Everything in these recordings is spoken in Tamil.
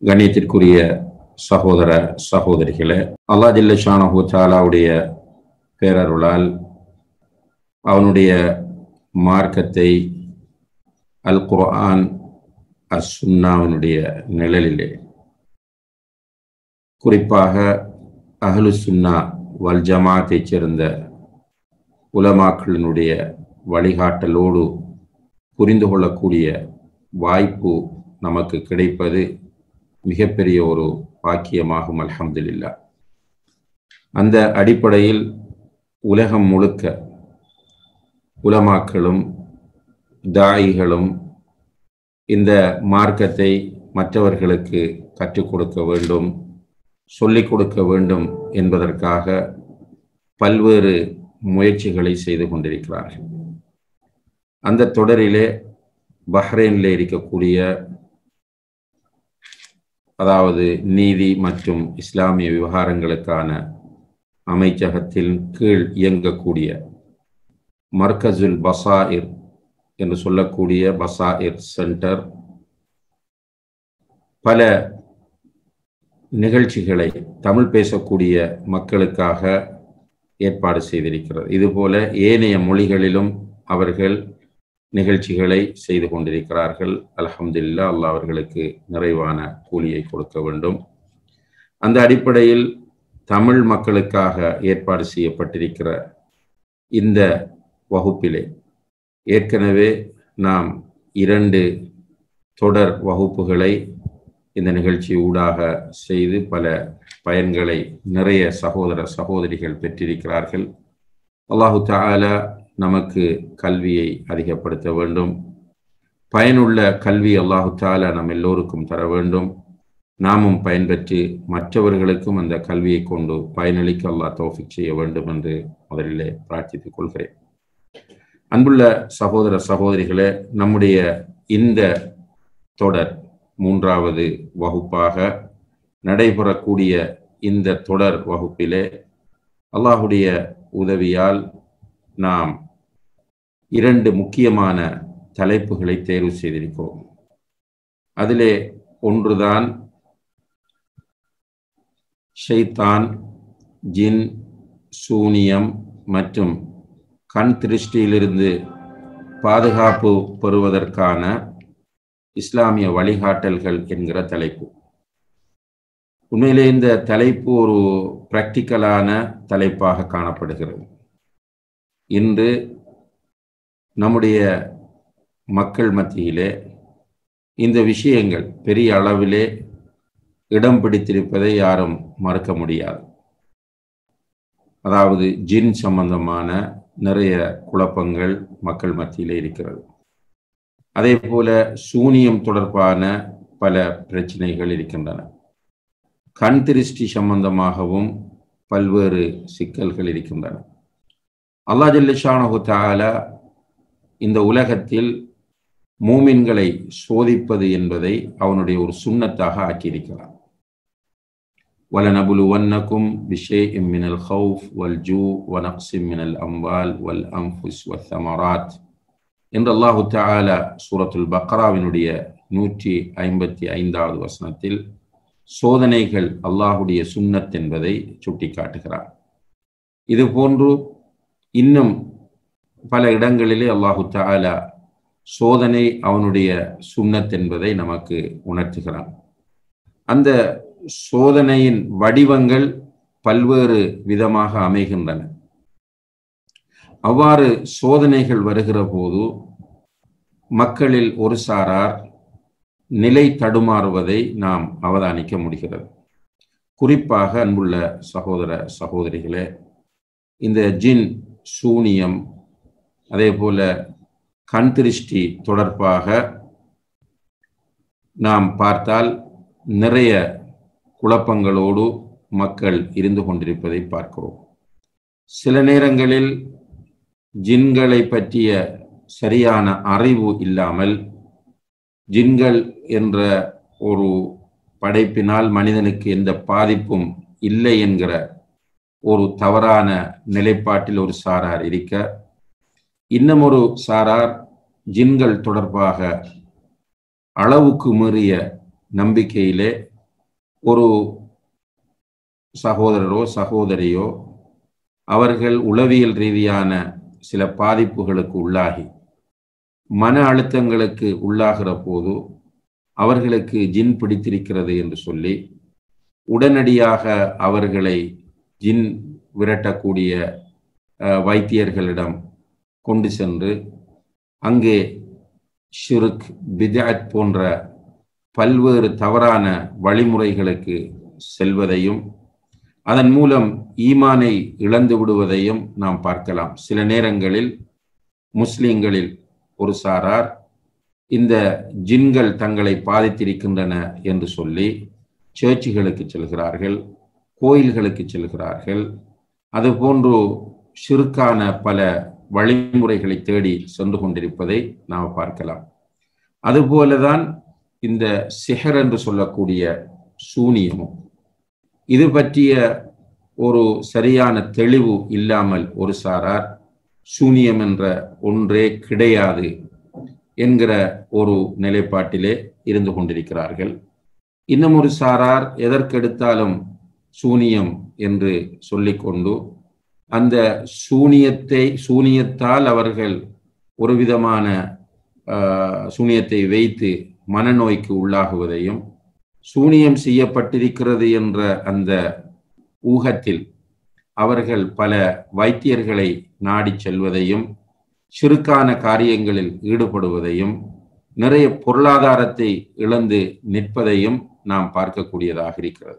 கண்ணியத்திற்குரிய சகோதர சகோதரிகளே அல்லா ஜில்லஷானஹு தாலாவுடைய பேரருளால் அவனுடைய மார்க்கத்தை அல் குர்ஆன் அஸ் சுன்னாவினுடைய நிழலிலே குறிப்பாக அஹ்லு சுன்னா வல் ஜமாத்தைச் சேர்ந்த உலமாக்களினுடைய வழிகாட்டலோடு புரிந்து கொள்ளக்கூடிய வாய்ப்பு நமக்கு கிடைப்பது மிகப்பெரிய ஒரு பாக்கியமாகும் அல்ஹம்துலில்லா அந்த அடிப்படையில் உலகம் முழுக்க உலமாக்களும் தாயிகளும் இந்த மார்க்கத்தை மற்றவர்களுக்கு கற்றுக் கொடுக்க வேண்டும் சொல்லிக் கொடுக்க வேண்டும் என்பதற்காக பல்வேறு முயற்சிகளை செய்து கொண்டிருக்கிறார்கள் அந்த தொடரிலே பஹ்ரைனில் இருக்கக்கூடிய அதாவது நீதி மற்றும் இஸ்லாமிய விவகாரங்களுக்கான அமைச்சகத்தின் கீழ் இயங்கக்கூடிய மர்கசுல் பசாயிர் என்று சொல்லக்கூடிய பசாயிர் சென்டர் பல நிகழ்ச்சிகளை தமிழ் பேசக்கூடிய மக்களுக்காக ஏற்பாடு செய்திருக்கிறது இதுபோல ஏனைய மொழிகளிலும் அவர்கள் நிகழ்ச்சிகளை செய்து கொண்டிருக்கிறார்கள் அலமதுல்லா அல்லாஹ் அவர்களுக்கு நிறைவான கூலியை கொடுக்க வேண்டும் அந்த அடிப்படையில் தமிழ் மக்களுக்காக ஏற்பாடு செய்யப்பட்டிருக்கிற இந்த வகுப்பிலே ஏற்கனவே நாம் இரண்டு தொடர் வகுப்புகளை இந்த நிகழ்ச்சி ஊடாக செய்து பல பயன்களை நிறைய சகோதர சகோதரிகள் பெற்றிருக்கிறார்கள் அல்லாஹு தாலா நமக்கு கல்வியை அதிகப்படுத்த வேண்டும் பயனுள்ள கல்வி அல்லாஹு தாலா நம் எல்லோருக்கும் தர வேண்டும் நாமும் பயன்பெற்று மற்றவர்களுக்கும் அந்த கல்வியை கொண்டு பயனளிக்க அல்லாஹ் தோஃபிக் செய்ய வேண்டும் என்று முதலிலே பிரார்த்தித்துக் கொள்கிறேன் அன்புள்ள சகோதர சகோதரிகளே நம்முடைய இந்த தொடர் மூன்றாவது வகுப்பாக நடைபெறக்கூடிய இந்த தொடர் வகுப்பிலே அல்லாஹுடைய உதவியால் நாம் இரண்டு முக்கியமான தலைப்புகளை தேர்வு செய்திருக்கிறோம் அதிலே ஒன்றுதான் ஷைத்தான் ஜின் சூனியம் மற்றும் கண் திருஷ்டியிலிருந்து பாதுகாப்பு பெறுவதற்கான இஸ்லாமிய வழிகாட்டல்கள் என்கிற தலைப்பு உண்மையிலே இந்த தலைப்பு ஒரு பிராக்டிக்கலான தலைப்பாக காணப்படுகிறது இன்று நம்முடைய மக்கள் மத்தியிலே இந்த விஷயங்கள் பெரிய அளவிலே இடம் பிடித்திருப்பதை யாரும் மறுக்க முடியாது அதாவது ஜின் சம்பந்தமான நிறைய குழப்பங்கள் மக்கள் மத்தியிலே இருக்கிறது அதே போல சூனியம் தொடர்பான பல பிரச்சனைகள் இருக்கின்றன கண் திருஷ்டி சம்பந்தமாகவும் பல்வேறு சிக்கல்கள் இருக்கின்றன அல்லா ஜல்லிஷானு தாலா இந்த உலகத்தில் மூமின்களை சோதிப்பது என்பதை அவனுடைய ஒரு சுண்ணத்தாக ஆக்கியிருக்கிறான் ولنبلونكم بشيء من الخوف والجوع ونقص من الأموال والأنفس والثمرات என்று அல்லாஹு தாலா சூரத்துல் பக்ராவினுடைய நூற்றி ஐம்பத்தி ஐந்தாவது வசனத்தில் சோதனைகள் அல்லாஹுடைய சுண்ணத் என்பதை சுட்டி காட்டுகிறார் இது போன்று இன்னும் பல இடங்களிலே அல்லாஹு தாலா சோதனை அவனுடைய சுண்ணத் என்பதை நமக்கு உணர்த்துகிறான் அந்த சோதனையின் வடிவங்கள் பல்வேறு விதமாக அமைகின்றன அவ்வாறு சோதனைகள் வருகிற போது மக்களில் ஒரு சாரார் நிலை தடுமாறுவதை நாம் அவதானிக்க முடிகிறது குறிப்பாக அன்புள்ள சகோதர சகோதரிகளே இந்த ஜின் சூனியம் அதே போல கண் திருஷ்டி தொடர்பாக நாம் பார்த்தால் நிறைய குழப்பங்களோடு மக்கள் இருந்து கொண்டிருப்பதை பார்க்கிறோம் சில நேரங்களில் ஜின்களை பற்றிய சரியான அறிவு இல்லாமல் ஜின்கள் என்ற ஒரு படைப்பினால் மனிதனுக்கு எந்த பாதிப்பும் இல்லை என்கிற ஒரு தவறான நிலைப்பாட்டில் ஒரு சாரார் இருக்க இன்னும் ஒரு சாரார் ஜின்கள் தொடர்பாக அளவுக்கு மீறிய நம்பிக்கையிலே ஒரு சகோதரரோ சகோதரியோ அவர்கள் உளவியல் ரீதியான சில பாதிப்புகளுக்கு உள்ளாகி மன அழுத்தங்களுக்கு உள்ளாகிற போது அவர்களுக்கு ஜின் பிடித்திருக்கிறது என்று சொல்லி உடனடியாக அவர்களை ஜின் விரட்டக்கூடிய வைத்தியர்களிடம் கொண்டு சென்று அங்கே ஷிருக் பிதாத் போன்ற பல்வேறு தவறான வழிமுறைகளுக்கு செல்வதையும் அதன் மூலம் ஈமானை இழந்து விடுவதையும் நாம் பார்க்கலாம் சில நேரங்களில் முஸ்லிம்களில் ஒரு சாரார் இந்த ஜின்கள் தங்களை பாதித்திருக்கின்றன என்று சொல்லி சேர்ச்சுகளுக்கு செல்கிறார்கள் கோயில்களுக்கு செல்கிறார்கள் அதுபோன்று சிறுக்கான பல வழிமுறைகளை தேடி சென்று கொண்டிருப்பதை நாம் பார்க்கலாம் அதுபோலதான் இந்த சிஹர் என்று சொல்லக்கூடிய சூனியமும் இது பற்றிய ஒரு சரியான தெளிவு இல்லாமல் ஒரு சாரார் சூனியம் என்ற ஒன்றே கிடையாது என்கிற ஒரு நிலைப்பாட்டிலே இருந்து கொண்டிருக்கிறார்கள் இன்னும் ஒரு சாரார் எதற்கெடுத்தாலும் சூனியம் என்று சொல்லிக்கொண்டு அந்த சூனியத்தை சூனியத்தால் அவர்கள் ஒரு விதமான சூனியத்தை வைத்து மனநோய்க்கு உள்ளாகுவதையும் சூனியம் செய்யப்பட்டிருக்கிறது என்ற அந்த ஊகத்தில் அவர்கள் பல வைத்தியர்களை நாடி செல்வதையும் சிறுக்கான காரியங்களில் ஈடுபடுவதையும் நிறைய பொருளாதாரத்தை இழந்து நிற்பதையும் நாம் பார்க்கக்கூடியதாக இருக்கிறது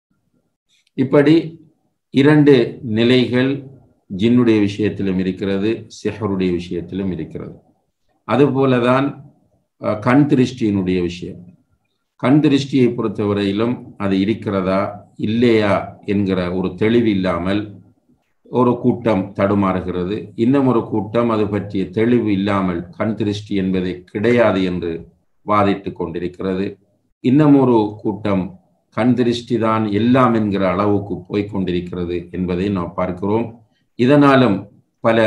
இப்படி இரண்டு நிலைகள் ஜின்னுடைய விஷயத்திலும் இருக்கிறது சிஹருடைய விஷயத்திலும் இருக்கிறது அதுபோலதான் கண் திருஷ்டியினுடைய விஷயம் கண் திருஷ்டியை பொறுத்தவரையிலும் அது இருக்கிறதா இல்லையா என்கிற ஒரு தெளிவு இல்லாமல் ஒரு கூட்டம் தடுமாறுகிறது இன்னும் ஒரு கூட்டம் அது பற்றிய தெளிவு இல்லாமல் கண் திருஷ்டி என்பதை கிடையாது என்று வாதிட்டு கொண்டிருக்கிறது இன்னும் ஒரு கூட்டம் கண் திருஷ்டி தான் எல்லாம் என்கிற அளவுக்கு போய்கொண்டிருக்கிறது என்பதை நாம் பார்க்கிறோம் இதனாலும் பல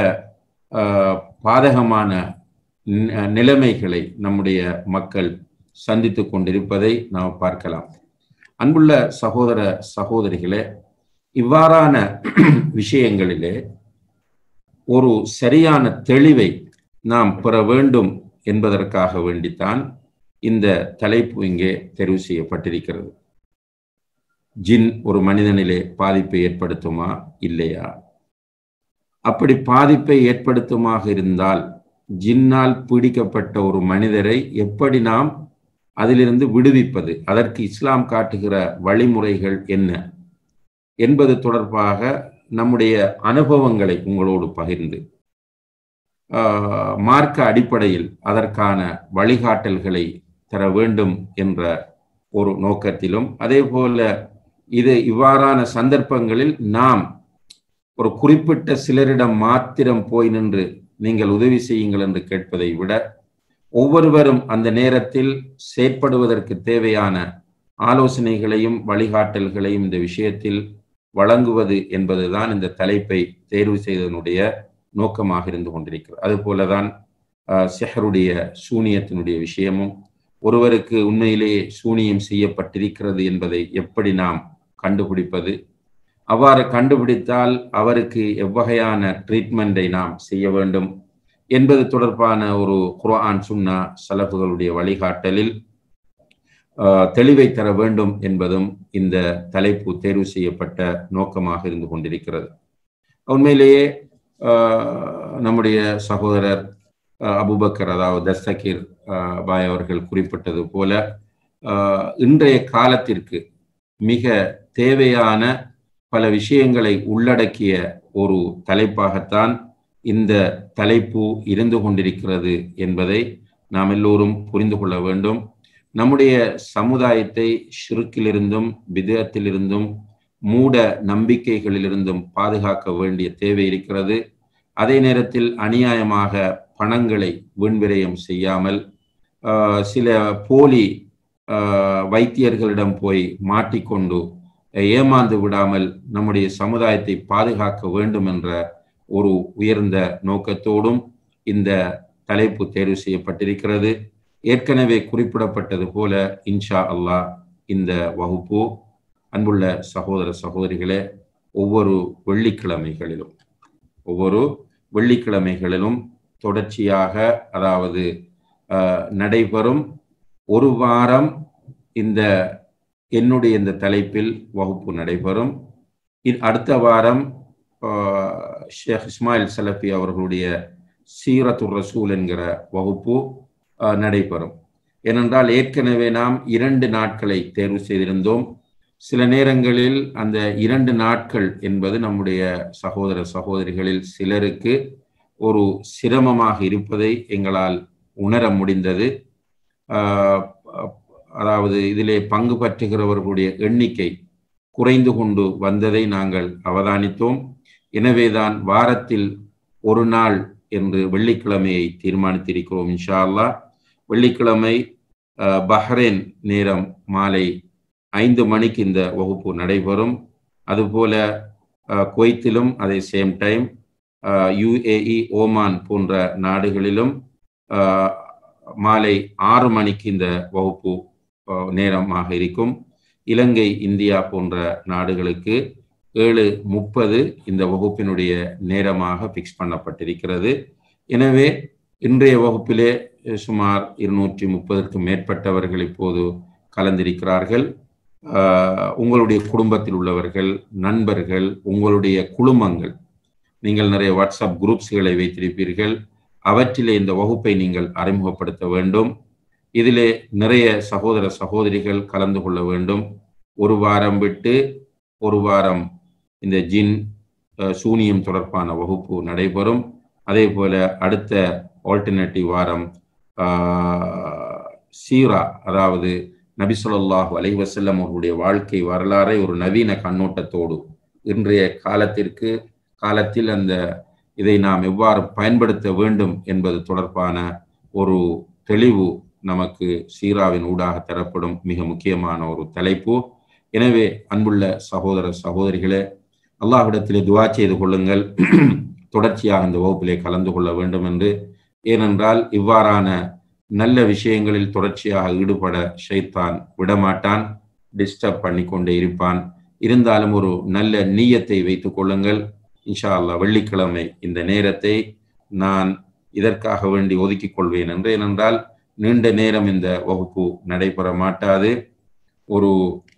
பாதகமான நிலைமைகளை நம்முடைய மக்கள் சந்தித்து கொண்டிருப்பதை நாம் பார்க்கலாம் அன்புள்ள சகோதர சகோதரிகளே இவ்வாறான விஷயங்களிலே ஒரு சரியான தெளிவை நாம் பெற வேண்டும் என்பதற்காக வேண்டித்தான் இந்த தலைப்பு இங்கே தெரிவு செய்யப்பட்டிருக்கிறது ஜின் ஒரு மனிதனிலே பாதிப்பை ஏற்படுத்துமா இல்லையா அப்படி பாதிப்பை ஏற்படுத்துமாக இருந்தால் ஜின்னால் பீடிக்கப்பட்ட ஒரு மனிதரை எப்படி நாம் அதிலிருந்து விடுவிப்பது அதற்கு இஸ்லாம் காட்டுகிற வழிமுறைகள் என்ன என்பது தொடர்பாக நம்முடைய அனுபவங்களை உங்களோடு பகிர்ந்து மார்க்க அடிப்படையில் அதற்கான வழிகாட்டல்களை தர வேண்டும் என்ற ஒரு நோக்கத்திலும் அதே போல இது இவ்வாறான சந்தர்ப்பங்களில் நாம் ஒரு குறிப்பிட்ட சிலரிடம் மாத்திரம் போய் நின்று நீங்கள் உதவி செய்யுங்கள் என்று கேட்பதை விட ஒவ்வொருவரும் அந்த நேரத்தில் செயற்படுவதற்கு தேவையான ஆலோசனைகளையும் வழிகாட்டல்களையும் இந்த விஷயத்தில் வழங்குவது என்பதுதான் இந்த தலைப்பை தேர்வு செய்ததனுடைய நோக்கமாக இருந்து கொண்டிருக்கிறது அதுபோலதான் செஹருடைய சூனியத்தினுடைய விஷயமும் ஒருவருக்கு உண்மையிலேயே சூனியம் செய்யப்பட்டிருக்கிறது என்பதை எப்படி நாம் கண்டுபிடிப்பது அவ்வாறு கண்டுபிடித்தால் அவருக்கு எவ்வகையான ட்ரீட்மெண்ட்டை நாம் செய்ய வேண்டும் என்பது தொடர்பான ஒரு குர்ஆன் சுன்னா சலப்புகளுடைய வழிகாட்டலில் தெளிவை தர வேண்டும் என்பதும் இந்த தலைப்பு தேர்வு செய்யப்பட்ட நோக்கமாக இருந்து கொண்டிருக்கிறது உண்மையிலேயே நம்முடைய சகோதரர் அபுபக்கர் அதாவது தஸ்தகீர் பாய் அவர்கள் குறிப்பிட்டது போல இன்றைய காலத்திற்கு மிக தேவையான பல விஷயங்களை உள்ளடக்கிய ஒரு தலைப்பாகத்தான் இந்த தலைப்பு இருந்து கொண்டிருக்கிறது என்பதை நாம் எல்லோரும் புரிந்து கொள்ள வேண்டும் நம்முடைய சமுதாயத்தை ஷிருக்கிலிருந்தும் விதத்திலிருந்தும் மூட நம்பிக்கைகளிலிருந்தும் பாதுகாக்க வேண்டிய தேவை இருக்கிறது அதே நேரத்தில் அநியாயமாக பணங்களை வீண்விரயம் செய்யாமல் சில போலி வைத்தியர்களிடம் போய் மாட்டிக்கொண்டு ஏமாந்து விடாமல் நம்முடைய சமுதாயத்தை பாதுகாக்க வேண்டும் என்ற ஒரு உயர்ந்த நோக்கத்தோடும் இந்த தலைப்பு தேர்வு செய்யப்பட்டிருக்கிறது ஏற்கனவே குறிப்பிடப்பட்டது போல இன்ஷா அல்லாஹ் இந்த வகுப்பு அன்புள்ள சகோதர சகோதரிகளே ஒவ்வொரு வெள்ளிக்கிழமைகளிலும் ஒவ்வொரு வெள்ளிக்கிழமைகளிலும் தொடர்ச்சியாக அதாவது நடைபெறும் ஒரு வாரம் இந்த என்னுடைய இந்த தலைப்பில் வகுப்பு நடைபெறும் அடுத்த வாரம் ஷேக் இஸ்மாயில் சலஃபி அவர்களுடைய சீரத்துர் ரசூல் என்கிற வகுப்பு நடைபெறும் ஏனென்றால் ஏற்கனவே நாம் இரண்டு நாட்களை தேர்வு செய்திருந்தோம் சில நேரங்களில் அந்த இரண்டு நாட்கள் என்பது நம்முடைய சகோதர சகோதரிகளில் சிலருக்கு ஒரு சிரமமாக இருப்பதை எங்களால் உணர முடிந்தது அதாவது இதிலே பங்கு பற்றுகிறவர்களுடைய எண்ணிக்கை குறைந்து கொண்டு வந்ததை நாங்கள் அவதானித்தோம் எனவேதான் வாரத்தில் ஒரு நாள் என்று வெள்ளிக்கிழமையை தீர்மானித்திருக்கிறோம் இன்ஷா அல்லா வெள்ளிக்கிழமை பஹ்ரைன் நேரம் மாலை ஐந்து மணிக்கு இந்த வகுப்பு நடைபெறும் அதுபோல குவைத்திலும் அதே சேம் டைம் யுஏஇ ஓமான் போன்ற நாடுகளிலும் மாலை ஆறு மணிக்கு இந்த வகுப்பு நேரமாக இருக்கும் இலங்கை இந்தியா போன்ற நாடுகளுக்கு ஏழு முப்பது இந்த வகுப்பினுடைய நேரமாக ஃபிக்ஸ் பண்ணப்பட்டிருக்கிறது எனவே இன்றைய வகுப்பிலே சுமார் இருநூற்றி முப்பதற்கும் மேற்பட்டவர்கள் இப்போது கலந்திருக்கிறார்கள் உங்களுடைய குடும்பத்தில் உள்ளவர்கள் நண்பர்கள் உங்களுடைய குழுமங்கள் நீங்கள் நிறைய வாட்ஸ்அப் குரூப்ஸ்களை வைத்திருப்பீர்கள் அவற்றிலே இந்த வகுப்பை நீங்கள் அறிமுகப்படுத்த வேண்டும் இதிலே நிறைய சகோதர சகோதரிகள் கலந்து கொள்ள வேண்டும் ஒரு வாரம் விட்டு ஒரு வாரம் இந்த ஜின் சூனியம் தொடர்பான வகுப்பு நடைபெறும் அதே போல அடுத்த ஆல்டர்னேட்டிவ் வாரம் சீரா அதாவது நபி சொல்லாஹு அலை வசல்லம் அவர்களுடைய வாழ்க்கை வரலாறை ஒரு நவீன கண்ணோட்டத்தோடு இன்றைய காலத்திற்கு காலத்தில் அந்த இதை நாம் எவ்வாறு பயன்படுத்த வேண்டும் என்பது தொடர்பான ஒரு தெளிவு நமக்கு சீராவின் ஊடாக தரப்படும் மிக முக்கியமான ஒரு தலைப்பு எனவே அன்புள்ள சகோதர சகோதரிகளே அல்லாஹ்விடத்திலே துவா செய்து கொள்ளுங்கள் தொடர்ச்சியாக இந்த வகுப்பிலே கலந்து கொள்ள வேண்டும் என்று ஏனென்றால் இவ்வாறான நல்ல விஷயங்களில் தொடர்ச்சியாக ஈடுபட ஷைத்தான் விடமாட்டான் டிஸ்டர்ப் பண்ணி கொண்டே இருப்பான் இருந்தாலும் ஒரு நல்ல நீயத்தை வைத்துக் கொள்ளுங்கள் இன்ஷா அல்லா வெள்ளிக்கிழமை இந்த நேரத்தை நான் இதற்காக வேண்டி ஒதுக்கிக் கொள்வேன் என்று ஏனென்றால் நீண்ட நேரம் இந்த வகுப்பு நடைபெற மாட்டாது ஒரு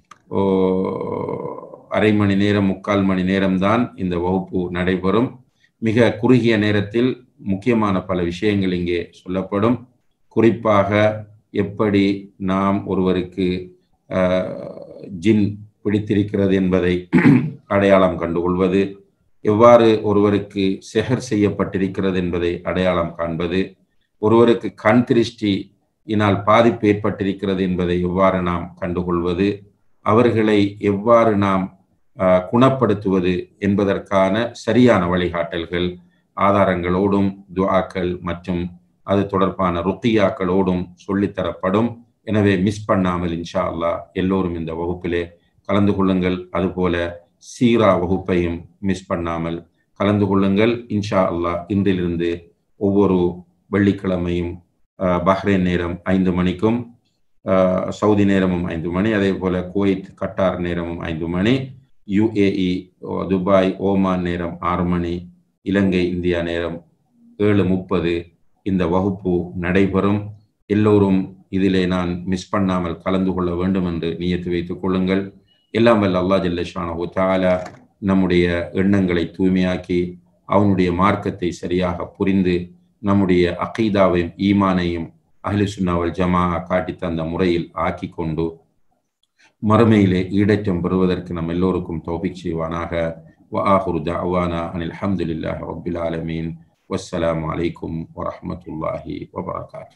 அரை மணி நேரம் முக்கால் மணி நேரம்தான் இந்த வகுப்பு நடைபெறும் மிக குறுகிய நேரத்தில் முக்கியமான பல விஷயங்கள் இங்கே சொல்லப்படும் குறிப்பாக எப்படி நாம் ஒருவருக்கு ஜின் பிடித்திருக்கிறது என்பதை அடையாளம் கண்டுகொள்வது எவ்வாறு ஒருவருக்கு செஹர் செய்யப்பட்டிருக்கிறது என்பதை அடையாளம் காண்பது ஒருவருக்கு கண் திருஷ்டியினால் பாதிப்பு ஏற்பட்டிருக்கிறது என்பதை எவ்வாறு நாம் கண்டுகொள்வது அவர்களை எவ்வாறு நாம் குணப்படுத்துவது என்பதற்கான சரியான வழிகாட்டல்கள் ஆதாரங்களோடும் துவாக்கள் மற்றும் அது தொடர்பான ருத்தியாக்களோடும் சொல்லித்தரப்படும் எனவே மிஸ் பண்ணாமல் இன்ஷா அல்லா எல்லோரும் இந்த வகுப்பிலே கலந்து கொள்ளுங்கள் அதுபோல சீரா வகுப்பையும் மிஸ் பண்ணாமல் கலந்து கொள்ளுங்கள் இன்ஷா அல்லா இன்றிலிருந்து ஒவ்வொரு வெள்ளிக்கிழமையும் பஹ்ரைன் நேரம் ஐந்து மணிக்கும் சவுதி நேரமும் ஐந்து மணி அதே போல குவைத் கட்டார் நேரமும் ஐந்து மணி யுஏஇ துபாய் ஓமான் நேரம் ஆறு மணி இலங்கை இந்தியா நேரம் ஏழு முப்பது இந்த வகுப்பு நடைபெறும் எல்லோரும் இதிலே நான் மிஸ் பண்ணாமல் கலந்து கொள்ள வேண்டும் என்று நியத்து வைத்துக் கொள்ளுங்கள் எல்லாம் வல்ல அல்லா ஜல்லஷானஹு தாலா நம்முடைய எண்ணங்களை தூய்மையாக்கி அவனுடைய மார்க்கத்தை சரியாக புரிந்து நம்முடைய அகீதாவையும் ஈமானையும் அஹ்லி சுன்னாவல் ஜமா காட்டி தந்த முறையில் ஆக்கி கொண்டு மறுமையிலே ஈடற்றம் பெறுவதற்கு நம் எல்லோருக்கும் தௌபிக் செய்வானாக وآخر دعوانا أن الحمد لله رب العالمين والسلام عليكم ورحمة الله وبركاته